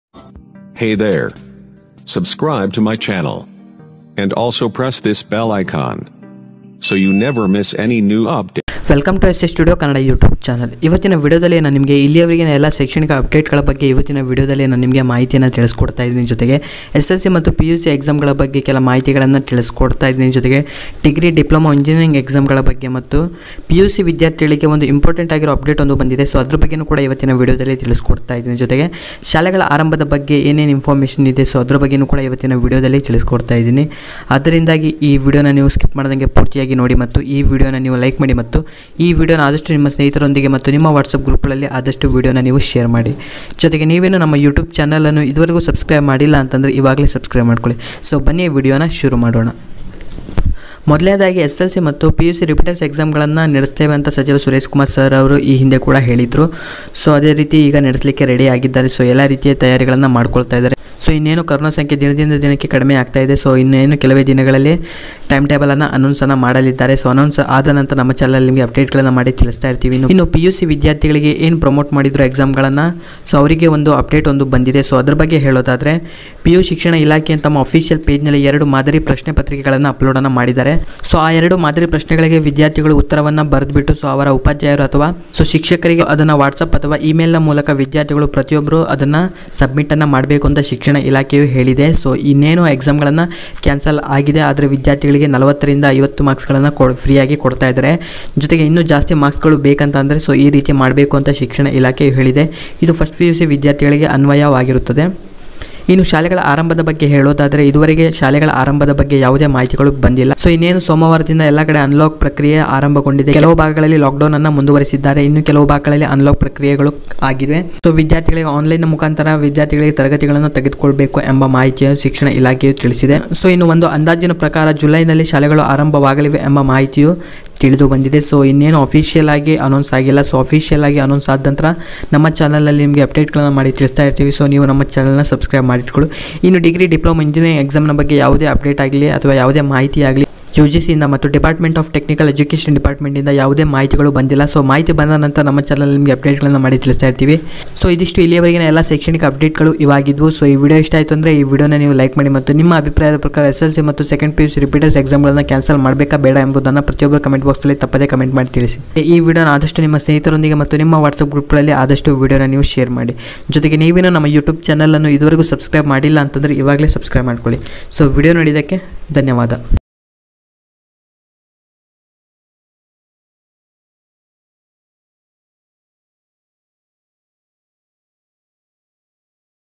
Hey there. Subscribe to my channel. And also press this bell icon. So you never miss any new update. Welcome to S S studio Kannada YouTube channel ಇವತ್ತಿನ ವಿಡಿಯೋದಲ್ಲಿ ನಾನು ನಿಮಗೆ ಇಲ್ಲಿಯವರೆಗಿನ ಎಲ್ಲ ಶೈಕ್ಷಣಿಕ ಅಪ್ಡೇಟ್ಗಳ ಬಗ್ಗೆ ಇವತ್ತಿನ ವಿಡಿಯೋದಲ್ಲಿ ನಾನು ನಿಮಗೆ ಮಾಹಿತಿಯನ್ನು ತಿಳಿಸ್ಕೊಡ್ತಾ ಇದ್ದೀನಿ ಜೊತೆಗೆ ಎಸ್ ಎಲ್ ಸಿ ಮತ್ತು ಪಿ ಯು ಸಿ ಎಕ್ಸಾಮ್ಗಳ ಬಗ್ಗೆ ಕೆಲ ಮಾಹಿತಿಗಳನ್ನು ತಿಳಿಸ್ಕೊಡ್ತಾ ಇದ್ದೀನಿ ಜೊತೆಗೆ ಡಿಗ್ರಿ ಡಿಪ್ಲೊಮಾ ಇಂಜಿನಿಯರಿಂಗ್ ಎಕ್ಸಾಮ್ಗಳ ಬಗ್ಗೆ ಮತ್ತು ಪಿ ಯು ಸಿ ವಿದ್ಯಾರ್ಥಿಗಳಿಗೆ ಒಂದು ಇಂಪಾರ್ಟೆಂಟ್ ಆಗಿರೋ ಅಪ್ಡೇಟ್ ಒಂದು ಬಂದಿದೆ ಸೊ ಅದ್ರ ಬಗ್ಗೆನೂ ಕೂಡ ಇವತ್ತಿನ ವಿಡಿಯೋದಲ್ಲಿ ತಿಳಿಸ್ಕೊಡ್ತಾ ಇದ್ದೀನಿ ಜೊತೆಗೆ ಶಾಲೆಗಳ ಆರಂಭದ ಬಗ್ಗೆ ಏನೇನು ಇನ್ಫಾರ್ಮೇಷನ್ ಇದೆ ಸೊ ಅದ್ರ ಬಗ್ಗೆನೂ ಕೂಡ ಇವತ್ತಿನ ವಿಡಿಯೋದಲ್ಲಿ ತಿಳಿಸ್ಕೊಡ್ತಾ ಇದ್ದೀನಿ ಅದರಿಂದಾಗಿ ಈ ವಿಡಿಯೋನ ನೀವು ಸ್ಕಿಪ್ ಮಾಡ್ದಂಗೆ ಪೂರ್ತಿಯಾಗಿ ನೋಡಿ ಮತ್ತು ಈ ವಿಡಿಯೋನ ನೀವು ಲೈಕ್ ಮಾಡಿ ಮತ್ತು ಈ ವಿಡಿಯೋನ ಆದಷ್ಟು ನಿಮ್ಮ ಸ್ನೇಹಿತರೊಂದಿಗೆ ಮತ್ತು ನಿಮ್ಮ ವಾಟ್ಸಪ್ ಗ್ರೂಪ್ಗಳಲ್ಲಿ ಆದಷ್ಟು ವಿಡಿಯೋನ ನೀವು ಶೇರ್ ಮಾಡಿ ಜೊತೆಗೆ ನೀವೇನು ನಮ್ಮ ಯೂಟ್ಯೂಬ್ ಚಾನಲನ್ನು ಇದುವರೆಗೂ ಸಬ್ಸ್ಕ್ರೈಬ್ ಮಾಡಿಲ್ಲ ಅಂತಂದರೆ ಇವಾಗಲೇ ಸಬ್ಸ್ಕ್ರೈಬ್ ಮಾಡ್ಕೊಳ್ಳಿ ಸೊ ಬನ್ನಿ ಈ ವಿಡಿಯೋನ ಶುರು ಮಾಡೋಣ ಮೊದಲನೇದಾಗಿ ಎಸ್ ಎಲ್ ಸಿ ಮತ್ತು ಪಿ ಯು ಸಿ ರಿಪೀಟರ್ಸ್ ಎಕ್ಸಾಮ್ಗಳನ್ನು ನಡೆಸ್ತೇವೆ ಅಂತ ಸಚಿವ ಸುರೇಶ್ ಕುಮಾರ್ ಸರ್ ಅವರು ಈ ಹಿಂದೆ ಕೂಡ ಹೇಳಿದರು ಸೊ ಅದೇ ರೀತಿ ಈಗ ನಡೆಸಲಿಕ್ಕೆ ರೆಡಿ ಆಗಿದ್ದಾರೆ ಸೊ ಎಲ್ಲ ರೀತಿಯ ತಯಾರಿಗಳನ್ನು ಮಾಡ್ಕೊಳ್ತಾ ಇದ್ದಾರೆ ಸೊ ಇನ್ನೇನು ಕರೋನಾ ಸಂಖ್ಯೆ ದಿನದಿಂದ ದಿನಕ್ಕೆ ಕಡಿಮೆ ಆಗ್ತಾ ಇದೆ ಸೊ ಇನ್ನೇನು ಕೆಲವೇ ದಿನಗಳಲ್ಲಿ ಟೈಮ್ ಟೇಬಲನ್ನು ಅನೌನ್ಸನ್ನು ಮಾಡಲಿದ್ದಾರೆ ಸೊ ಅನೌನ್ಸ್ ಆದ ನಂತರ ನಮ್ಮ ಚಾನಲ್ ನಿಮಗೆ ಅಪ್ಡೇಟ್ಗಳನ್ನು ಮಾಡಿ ತಿಳಿಸ್ತಾ ಇರ್ತೀವಿ ಇನ್ನು ಇನ್ನು ಪಿ ಯು ಸಿ ವಿದ್ಯಾರ್ಥಿಗಳಿಗೆ ಏನು ಪ್ರಮೋಟ್ ಮಾಡಿದ್ರು ಎಕ್ಸಾಮ್ಗಳನ್ನು ಸೊ ಅವರಿಗೆ ಒಂದು ಅಪ್ಡೇಟ್ ಒಂದು ಬಂದಿದೆ ಸೊ ಅದ್ರ ಬಗ್ಗೆ ಹೇಳೋದಾದರೆ ಪಿ ಯು ಶಿಕ್ಷಣ ಇಲಾಖೆ ತಮ್ಮ ಅಫಿಷಿಯಲ್ ಪೇಜ್ನಲ್ಲಿ ಎರಡು ಮಾದರಿ ಪ್ರಶ್ನೆ ಪತ್ರಿಕೆಗಳನ್ನು ಅಪ್ಲೋಡನ್ನು ಮಾಡಿದ್ದಾರೆ ಸೊ ಆ ಎರಡು ಮಾದರಿ ಪ್ರಶ್ನೆಗಳಿಗೆ ವಿದ್ಯಾರ್ಥಿಗಳು ಉತ್ತರವನ್ನು ಬರೆದುಬಿಟ್ಟು ಸೊ ಅವರ ಉಪಾಧ್ಯಾಯರು ಅಥವಾ ಸೊ ಶಿಕ್ಷಕರಿಗೆ ಅದನ್ನು ವಾಟ್ಸಪ್ ಅಥವಾ ಇಮೇಲ್ನ ಮೂಲಕ ವಿದ್ಯಾರ್ಥಿಗಳು ಪ್ರತಿಯೊಬ್ಬರು ಅದನ್ನು ಸಬ್ಮಿಟನ್ನು ಮಾಡಬೇಕು ಅಂತ ಶಿಕ್ಷಣ ಇಲಾಖೆಯು ಹೇಳಿದೆ ಸೊ ಇನ್ನೇನು ಎಕ್ಸಾಮ್ಗಳನ್ನು ಕ್ಯಾನ್ಸಲ್ ಆಗಿದೆ ಆದರೆ ವಿದ್ಯಾರ್ಥಿಗಳಿಗೆ ನಲವತ್ತರಿಂದ ಐವತ್ತು ಮಾರ್ಕ್ಸ್ಗಳನ್ನು ಕೊಡ್ ಫ್ರೀಯಾಗಿ ಕೊಡ್ತಾ ಇದ್ದಾರೆ ಜೊತೆಗೆ ಇನ್ನೂ ಜಾಸ್ತಿ ಮಾರ್ಕ್ಸ್ಗಳು ಬೇಕಂತ ಅಂದರೆ ಸೊ ಈ ರೀತಿ ಮಾಡಬೇಕು ಅಂತ ಶಿಕ್ಷಣ ಇಲಾಖೆಯು ಹೇಳಿದೆ ಇದು ಫಸ್ಟ್ ಪಿ ಯು ಸಿ ವಿದ್ಯಾರ್ಥಿಗಳಿಗೆ ಅನ್ವಯವಾಗಿರುತ್ತದೆ ಇನ್ನು ಶಾಲೆಗಳ ಆರಂಭದ ಬಗ್ಗೆ ಹೇಳೋದಾದರೆ ಇದುವರೆಗೆ ಶಾಲೆಗಳ ಆರಂಭದ ಬಗ್ಗೆ ಯಾವುದೇ ಮಾಹಿತಿಗಳು ಬಂದಿಲ್ಲ ಸೊ ಇನ್ನೇನು ಸೋಮವಾರದಿಂದ ಎಲ್ಲ ಕಡೆ ಅನ್ಲಾಕ್ ಪ್ರಕ್ರಿಯೆ ಆರಂಭಗೊಂಡಿದೆ ಕೆಲವು ಭಾಗಗಳಲ್ಲಿ ಲಾಕ್ಡೌನ್ ಅನ್ನು ಮುಂದುವರಿಸಿದ್ದಾರೆ ಇನ್ನು ಕೆಲವು ಭಾಗಗಳಲ್ಲಿ ಅನ್ಲಾಕ್ ಪ್ರಕ್ರಿಯೆಗಳು ಆಗಿವೆ ಸೊ ವಿದ್ಯಾರ್ಥಿಗಳಿಗೆ ಆನ್ಲೈನ್ ಮುಖಾಂತರ ವಿದ್ಯಾರ್ಥಿಗಳಿಗೆ ತರಗತಿಗಳನ್ನು ತೆಗೆದುಕೊಳ್ಬೇಕು ಎಂಬ ಮಾಹಿತಿಯನ್ನು ಶಿಕ್ಷಣ ಇಲಾಖೆಯು ತಿಳಿಸಿದೆ ಸೊ ಇನ್ನು ಒಂದು ಅಂದಾಜಿನ ಪ್ರಕಾರ ಜುಲೈನಲ್ಲಿ ಶಾಲೆಗಳು ಆರಂಭವಾಗಲಿವೆ ಎಂಬ ಮಾಹಿತಿಯು ತಿಳಿದು ಬಂದಿದೆ ಸೊ ಇನ್ನೇನು ಅಫಿಷಿಯಲ್ ಆಗಿ ಅನೌನ್ಸ್ ಆಗಿಲ್ಲ ಸೊ ಅಫಿಷಿಯಲ್ ಆಗಿ ಅನೌನ್ಸ್ ಆದ ನಂತರ ನಮ್ಮ ಚಾನಲಲ್ಲಿ ನಿಮಗೆ ಅಪ್ಡೇಟ್ಗಳನ್ನು ಮಾಡಿ ತಿಳಿಸ್ತಾ ಇರ್ತೀವಿ ಸೊ ನೀವು ನಮ್ಮ ಚಾನಲ್ನ ಸಬ್ಸ್ಕ್ರೈಬ್ ಮಾಡಿಟ್ಕೊಳ್ಳಿ ಇನ್ನು ಡಿಗ್ರಿ ಡಿಪ್ಲೊಮಾ ಇಂಜಿನಿಯರಿಂಗ್ ಎಕ್ಸಾಮ್ನ ಬಗ್ಗೆ ಯಾವುದೇ ಅಪ್ಡೇಟ್ ಆಗಲಿ ಅಥವಾ ಯಾವುದೇ ಮಾಹಿತಿ ಆಗಲಿ ಯು ಜಿ ಸಿಯಿಂದ ಮತ್ತು ಡಿಪಾರ್ಟ್ಮೆಂಟ್ ಆಫ್ ಟೆಕ್ನಿಕಲ್ ಎಜುಕೇಷನ್ ಡಿಪಾರ್ಟ್ಮೆಂಟಿಂದ ಯಾವುದೇ ಮಾಹಿತಿಗಳು ಬಂದಿಲ್ಲ ಸೊ ಮಾಹಿತಿ ಬಂದ ನಂತರ ನಮ್ಮ ಚಾನಲ್ ನಿಮಗೆ ಅಪ್ಡೇಟ್ಗಳನ್ನು ಮಾಡಿ ತಿಳಿಸ್ತಾ ಇರ್ತೀವಿ ಸೊ ಇದಿಷ್ಟು ಇಲ್ಲಿಯವರೆಗಿನ ಎಲ್ಲ ಶೈಕ್ಷಣಿಕ ಅಪ್ಡೇಟ್ಗಳು ಇವಾಗಿದ್ವು ಸೊ ಈ ವಿಡಿಯೋ ಇಷ್ಟ ಆಯಿತು ಅಂದರೆ ಈ ವಿಡಿಯೋನ ನೀವು ಲೈಕ್ ಮಾಡಿ ಮತ್ತು ನಿಮ್ಮ ಅಭಿಪ್ರಾಯದ ಪ್ರಕಾರ ಎಸ್ ಎಲ್ ಸಿ ಮತ್ತು second P U C repeaters ಎಕ್ಸಾಮ್ಗಳನ್ನು ಕ್ಯಾನ್ಸಲ್ ಮಾಡಬೇಕಾ ಬೇಡ ಎಂಬುದನ್ನು ಪ್ರತಿಯೊಬ್ಬರು ಕಮೆಂಟ್ ಬಾಕ್ಸಲ್ಲಿ ತಪ್ಪದೇ ಕಮೆಂಟ್ ಮಾಡಿ ತಿಳಿಸಿ ಈ ವಿಡಿಯೋನ ಆದಷ್ಟು ನಿಮ್ಮ ಸ್ನೇಹಿತರೊಂದಿಗೆ ಮತ್ತು ನಿಮ್ಮ ವಾಟ್ಸಪ್ ಗ್ರೂಪ್ಗಳಲ್ಲಿ ಆದಷ್ಟು ವಿಡಿಯೋನ ನೀವು ಶೇರ್ ಮಾಡಿ ಜೊತೆಗೆ ನೀವೇನು ನಮ್ಮ ಯೂಟ್ಯೂಬ್ ಚಾನಲನ್ನು ಇದುವರೆಗೂ ಸಬ್ಸ್ಕ್ರೈಬ್ ಮಾಡಿಲ್ಲ ಅಂತಂದರೆ ಇವಾಗಲೇ ಸಬ್ಸ್ಕ್ರೈಬ್ ಮಾಡ್ಕೊಳ್ಳಿ ಸೊ ವಿಡಿಯೋ ನೋಡಿದ್ದಕ್ಕೆ ಧನ್ಯವಾದ